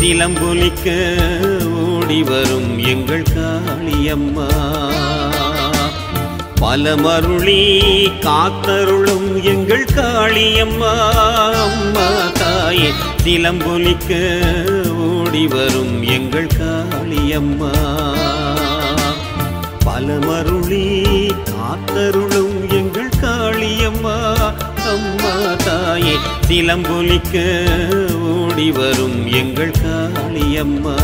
சிலம்பொலிக்க ஓடி வரும் எங்கள் காளியம்மா பலமருளி காத்தருளும் எங்கள் காளியம்மா அம்மா தாயே சிலம்பொலிக்க ஓடி வரும் எங்கள் காளியம்மா பலமருளி காத்தருளும் எங்கள் காளியம்மா அம்மா தாயே சிலம்பொலிக்க ஓடி வரும் எங்கள் காளியம்மா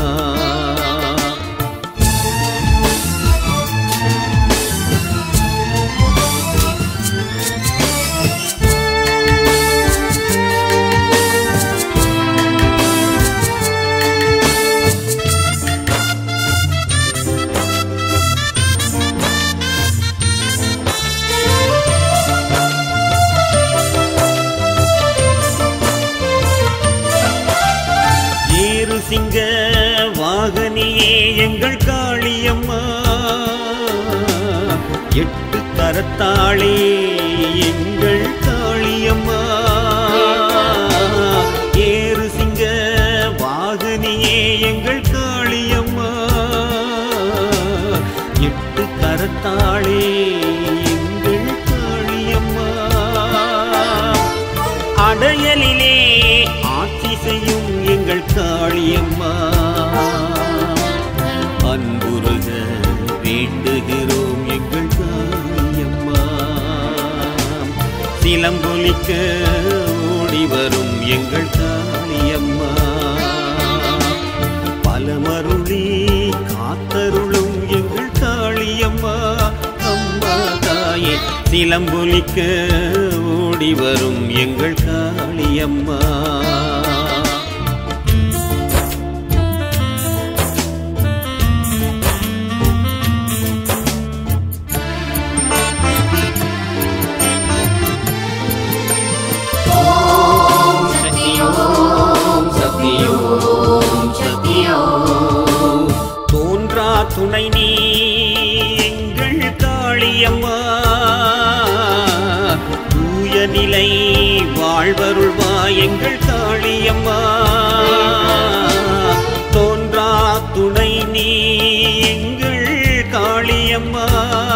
ஏறு சிங்க வாகனியே எங்கள் காளியம்மா எட்டு கரத்தாளே எங்கள் காளியம்மா ஏறு சிங்க வாகனியே எங்கள் காளியம்மா எட்டு கரத்தாளே எங்கள் காளியம்மா அடையலிலே ஆட்சி செய்யும் எங்கள் காளியம்மா அன்புருக வேண்டுகிறோம் எங்கள் காளியம்மா சிலம்பொலிக்க ஓடி வரும் எங்கள் காளியம்மா பலமருளி காத்தருளும் எங்கள் காளியம்மா அம்மா தாயே சிலம்பொலிக்க ஓடி வரும் எங்கள் காளியம்மா தோன்றா துணை நீ எங்கள் காளியம்மா தூய நிலை வாழ்வருள்வா எங்கள் காளியம்மா தோன்றா துணை நீ எங்கள் காளியம்மா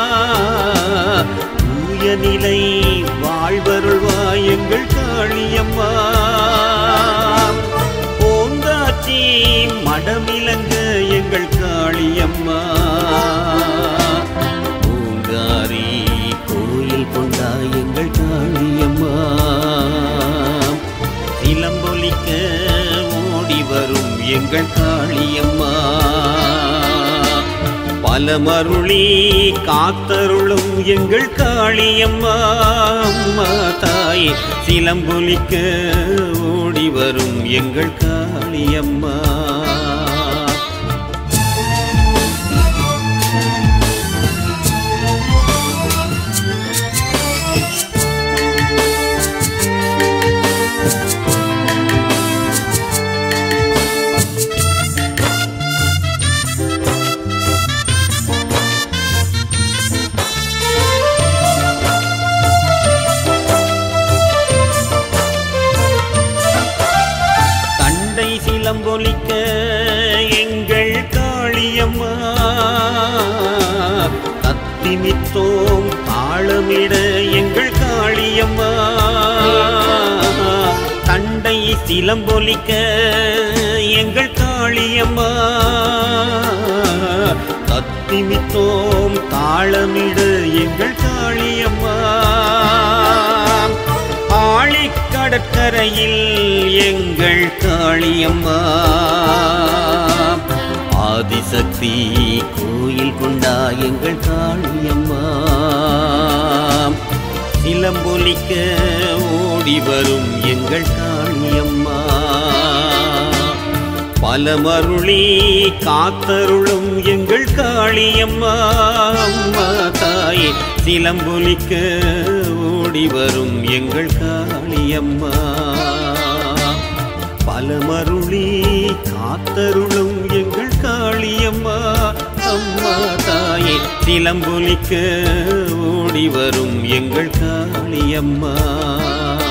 தூய நிலை வாழ்வருள்வா எங்கள் காளியம்மா ஓந்தாச்சி மடமிலங்க எங்கள் காளியம்மா பூங்காரி கோயில் கொண்டா எங்கள் காளியம்மா சிலம்பொலிக்க ஓடி வரும் எங்கள் காளியம்மா பலமருளி காத்தருளும் எங்கள் காளியம்மா அம்மா தாயே சிலம்பொலிக்க ஓடி வரும் எங்கள் காளியம்மா தண்டை சிலம்பொலிக்க எங்கள் காளியம்மா தத்திமித்தோம் தாளமிட எங்கள் காளியம்மா தண்டை சிலம்பொலிக்க எங்கள் காளியம்மா தத்திமித்தோம் தாளமிட எங்கள் காளியம்மா ஆழிக்கடற்கரையில் எங்கள் காளியம்மா ஆதிசக்தி கோயில் கொண்டா எங்கள் காளியம்மா சிலம்பொலிக்க ஓடி வரும் எங்கள் காளியம்மா பலமருளி காத்தருளும் எங்கள் காளியம்மா அம்மா தாயே சிலம்பொலிக்க ஓடி வரும் எங்கள் காளியம்மா பலமருளி காத்தருளும் எங்கள் காளியம்மா அம்மா தாயே சிலம்பொலிக்க ஓடி வரும் எங்கள் காளியம்மா